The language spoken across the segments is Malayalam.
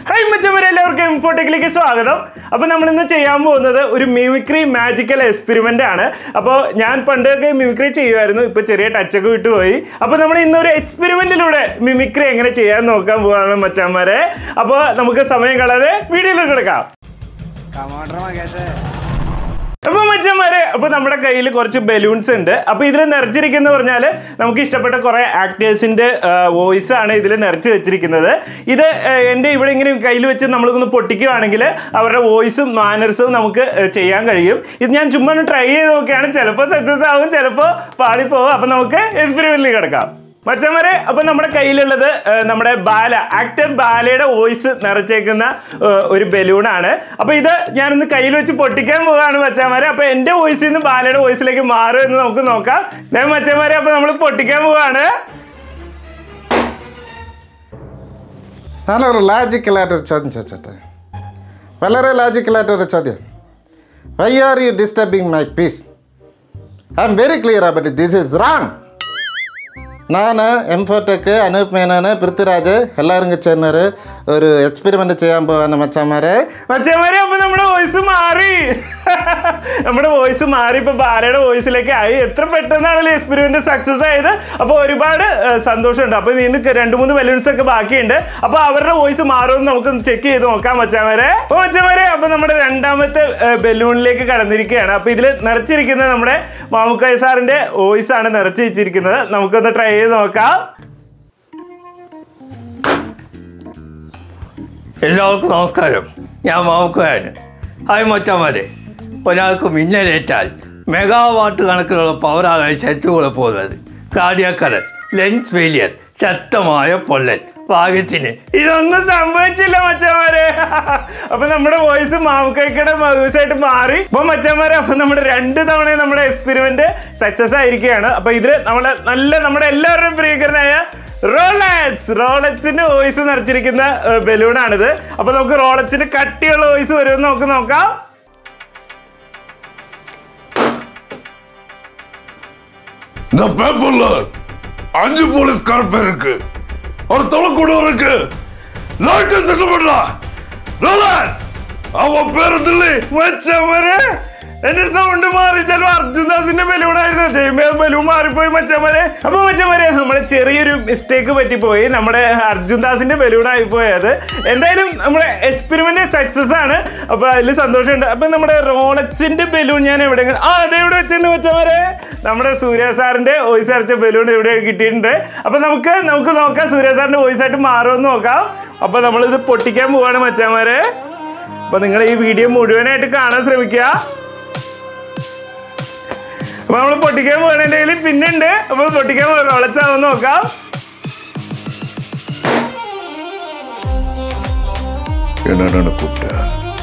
ഹായ് മച്ചവരെ എല്ലാവർക്കും ഇൻഫോടെക്കിലേക്ക് സ്വാഗതം അപ്പോൾ നമ്മൾ ഇന്ന് ചെയ്യാൻ പോകുന്നത് ഒരു മിമിക്രി മാജിക്കൽ എക്സ്പെരിമെൻ്റ് ആണ് അപ്പോൾ ഞാൻ പണ്ടൊക്കെ മിമിക്രി ചെയ്യുമായിരുന്നു ഇപ്പോൾ ചെറിയ ടച്ചൊക്കെ വിട്ടുപോയി അപ്പോൾ നമ്മൾ ഇന്നൊരു എക്സ്പെരിമെൻറ്റിലൂടെ മിമിക്രി എങ്ങനെ ചെയ്യാൻ നോക്കാൻ പോവാണ് മച്ചാന്മാരെ അപ്പോൾ നമുക്ക് സമയം കളയാതെ വീഡിയോയിലേക്ക് എടുക്കാം കമാൻഡർ മകേഷേ അപ്പൊ മച്ചന്മാരെ അപ്പൊ നമ്മുടെ കയ്യിൽ കുറച്ച് ബലൂൺസ് ഉണ്ട് അപ്പൊ ഇതിൽ നിറച്ചിരിക്കുന്ന പറഞ്ഞാൽ നമുക്ക് ഇഷ്ടപ്പെട്ട കുറെ ആക്ടേഴ്സിന്റെ വോയിസ് ആണ് ഇതിൽ നിറച്ച് വെച്ചിരിക്കുന്നത് ഇത് ആ, എൻ്റെ ഇവിടെ ഇങ്ങനെ കയ്യിൽ വെച്ച് നമ്മളിതൊന്ന് പൊട്ടിക്കുകയാണെങ്കിൽ അവരുടെ വോയിസും മാനേഴ്സും നമുക്ക് ആ, ചെയ്യാൻ കഴിയും ഇത് ഞാൻ ചുമ്മാ ഒന്ന് ട്രൈ ചെയ്ത് നോക്കുകയാണ് ചിലപ്പോൾ സക്സസ് ആവും ചിലപ്പോൾ പാളിപ്പോവും അപ്പൊ നമുക്ക് എക്സ്പെരിമെന്റിൽ കിടക്കാം മച്ചന്മാരെ അപ്പൊ നമ്മുടെ കയ്യിലുള്ളത് ആ, നമ്മുടെ ബാല ആക്ടർ ബാലയുടെ വോയിസ് നിറച്ചേക്കുന്ന ആ, ഒരു ബലൂണാണ് അപ്പൊ ഇത് ഞാനൊന്ന് കയ്യിൽ വെച്ച് പൊട്ടിക്കാൻ പോവാണ് മച്ചന്മാരെ അപ്പൊ എന്റെ വോയിസിൽ നിന്ന് ബാലയുടെ വോയിസിലേക്ക് മാറും എന്ന് നമുക്ക് നോക്കാം ഞാൻ മച്ചന്മാരെ അപ്പൊ നമ്മൾ പൊട്ടിക്കാൻ പോവാണ് ഞാനൊരു ലാജിക്കലായിട്ടൊരു ചോദ്യം ചോദിച്ചോട്ടെ വളരെ ലാജിക്കലായിട്ടൊരു ചോദ്യം why are you disturbing my peace I am very clear about this is wrong ഞാൻ എംഫോടെക്ക് അനൂപ് മേനോന് പൃഥ്വിരാജ് എല്ലാവരും ചേർന്നൊരു ഒരു എക്സ്പെരിമെൻ്റ് ചെയ്യാൻ പോവാണ് മച്ചന്മാരെ മച്ചന്മാരെ അപ്പൊ നമ്മുടെ വോയിസ് മാറി നമ്മുടെ വോയിസ് മാറി ഇപ്പൊ ബാലയുടെ വോയിസിലേക്ക് ആയി എത്ര പെട്ടെന്നാണല്ലോ എക്സ്പെരിമെന്റ് സക്സസ് ആയത് അപ്പൊ ഒരുപാട് ഏഹ്, സന്തോഷമുണ്ട് അപ്പൊ നിനക്ക് രണ്ട് മൂന്ന് ബലൂൺസ് ഒക്കെ ബാക്കിയുണ്ട് അപ്പൊ അവരുടെ വോയിസ് മാറുമെന്ന് നമുക്ക് ചെക്ക് ചെയ്ത് നോക്കാം മച്ചാമാരെ അപ്പൊ മച്ചാമാരെ അപ്പൊ നമ്മുടെ രണ്ടാമത്തെ ബലൂണിലേക്ക് കടന്നിരിക്കുകയാണ് അപ്പൊ ഇതിൽ നിറച്ചിരിക്കുന്നത് നമ്മുടെ മാമുക്കായ സാറിന്റെ വോയിസ് ആണ് നിറച്ച് വെച്ചിരിക്കുന്നത് നമുക്കൊന്ന് ട്രൈ ചെയ്ത് നോക്കാം എല്ലാവർക്കും നമസ്കാരം ഞാൻ മാമുക്കയാണ് ഹായ് മച്ചന്മാരെ ഒരാൾക്ക് മിന്നലേറ്റാൽ മെഗാവാട്ട് കണക്കിലുള്ള പവറാണ് ശത്രുക്കളെ പോകുന്നത് കാർഡിയാക്കറസ് ലെൻസ് ഫെയിലിയർ ശക്തമായ പൊള്ളൽ ഭാഗ്യത്തിന് ഇതൊന്നും സംഭവിച്ചില്ല മച്ചന്മാരെ അപ്പൊ നമ്മുടെ വോയിസ് മാമുക്കൈക്കയുടെ വോയിസ് ആയിട്ട് മാറി അപ്പൊ മച്ചന്മാരെ അപ്പൊ നമ്മുടെ രണ്ട് തവണ നമ്മുടെ എക്സ്പെരിമെന്റ് സക്സസ് ആയിരിക്കുകയാണ് അപ്പൊ ഇതില് നമ്മുടെ നല്ല നമ്മുടെ എല്ലാവരുടെയും പ്രിയകരനായ റോളക്സ് റോളക്സിന്റെ വോയിസ് നിറച്ചിരിക്കുന്ന ബലൂണാണിത് അപ്പൊ നമുക്ക് റോളക്സിന്റെ കട്ടിയുള്ള വോയിസ് വരുമെന്ന് നമുക്ക് നോക്കാം இந்த பேப்பர்ல அஞ்சு போலீஸ்கார பேர் இருக்கு ஒரு தொலைக்கூட இருக்கு லைட்டை செட்டில் பண்ணலாம் ரிலாக்ஸ் அவன் பேரு தில்லி മച്ചന്മാരെ എന്റെ സൗണ്ട് മാറി ചിലപ്പോ അർജുൻ ദാസിന്റെ ബലൂണായിരുന്നു ജയ്മേ ബലൂൺ മാറിപ്പോയി മച്ചന്മാരെ അപ്പൊ മച്ചന്മാരെ നമ്മളെ ചെറിയൊരു മിസ്റ്റേക്ക് പറ്റിപ്പോയി നമ്മുടെ അർജുൻ ദാസിന്റെ ബലൂൺ ആയിപ്പോയത് എന്തായാലും നമ്മുടെ എക്സ്പെരിമെന്റ് സക്സസ് ആണ് അപ്പൊ അതിൽ സന്തോഷമുണ്ട് അപ്പൊ നമ്മുടെ റോളക്സിന്റെ ബലൂൺ ഞാൻ എവിടെ ആ അതെ ഇവിടെ വെച്ചിട്ടുണ്ട് മച്ചന്മാരെ നമ്മുടെ സൂര്യ സാറിന്റെ വോയിസ് അരച്ച ബലൂൺ ഇവിടെ കിട്ടിയിട്ടുണ്ട് അപ്പൊ നമുക്ക് നമുക്ക് നോക്കാം സൂര്യ സാറിന്റെ വോയിസ് ആയിട്ട് മാറുമെന്ന് നോക്കാം അപ്പൊ നമ്മളിത് പൊട്ടിക്കാൻ പോവാണ് മച്ചന്മാരെ അപ്പൊ നിങ്ങൾ ഈ വീഡിയോ മുഴുവനായിട്ട് കാണാൻ ശ്രമിക്കുക അപ്പൊ നമ്മൾ പൊട്ടിക്കാൻ പോകണതിന്റെ കയ്യിൽ പിന്നുണ്ട് അപ്പൊ പൊട്ടിക്കാൻ പോകാം വളച്ചാവുന്ന നോക്കാം என்னென்னு கூப்பிட்ட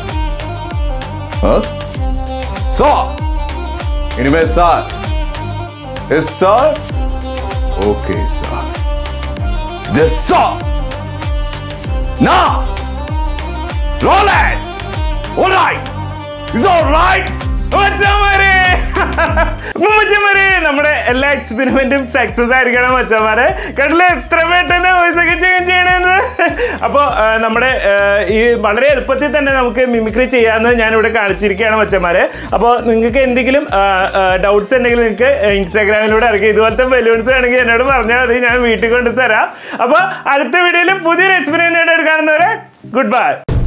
சார் இனிமே sir yes sir okay sir just sir நான் Rolex alright is all right മച്ചന്മാരെ അപ്പൊ മച്ചന്മാരെ നമ്മുടെ എല്ലാ എക്സ്പെരിമെന്റും സക്സസ് ആയിരിക്കണം മച്ചന്മാരെ കണ്ടില്ലേ എത്ര പെട്ടെന്ന് വോയിസ് ഒക്കെ ചേഞ്ച് ചെയ്യണമെന്ന് അപ്പോൾ നമ്മുടെ ആ, ഈ വളരെ എളുപ്പത്തിൽ തന്നെ നമുക്ക് മിമിക്രി ചെയ്യാമെന്ന് ഞാൻ ഇവിടെ കാണിച്ചിരിക്കുകയാണ് മച്ചന്മാരെ അപ്പോൾ നിങ്ങൾക്ക് എന്തെങ്കിലും ഡൗട്ട്സ് ഉണ്ടെങ്കിൽ നിങ്ങൾക്ക് ഇൻസ്റ്റാഗ്രാമിലൂടെ ഇറക്കി ഇതുപോലത്തെ ബലൂൺസ് വേണമെങ്കിൽ എന്നോട് പറഞ്ഞാൽ മതി ഞാൻ വീട്ടിൽ കൊണ്ട് തരാം അപ്പോൾ അടുത്ത വീഡിയോയിൽ പുതിയൊരു എക്സ്പെരിമെന്റ് ആയിട്ട് കാണുന്നവരെ ഗുഡ് ബൈ